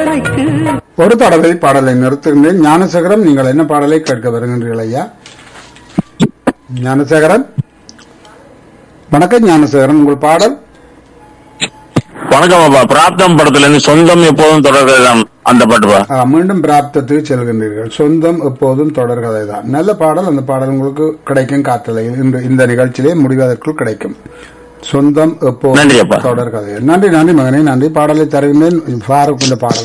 கரைக்கு ஒரு தடவை பாடலை நிறுத்துகின்றேன் ஞானசேகரம் நீங்கள் என்ன பாடலை கேட்க வருகின்றீர்கள் ஐயா ஞானசேகரன் வணக்கம் ஞானசேகரன் உங்கள் பாடல் வணக்கம் அப்பா பிராப்தம் படத்துல இருந்து சொந்தம் எப்போதும் தொடர்கிறதாம் அந்த பாட்டுப்பா ஆ, மீண்டும் பிராப்தத்துக்கு செல்கின்றீர்கள் சொந்தம் எப்போதும் தொடர்கதை தான் நல்ல பாடல் அந்த பாடல் உங்களுக்கு கிடைக்கும் காத்தலை இந்த இந்த நிகழ்ச்சியிலே முடிவதற்குள் கிடைக்கும் சொந்தம் நன்றி எப்போதும் அப்பா. தொடர்கதை நன்றி நன்றி மகனே நன்றி பாடலை தருகின்றேன் ஃபாரூக் இந்த பாடல்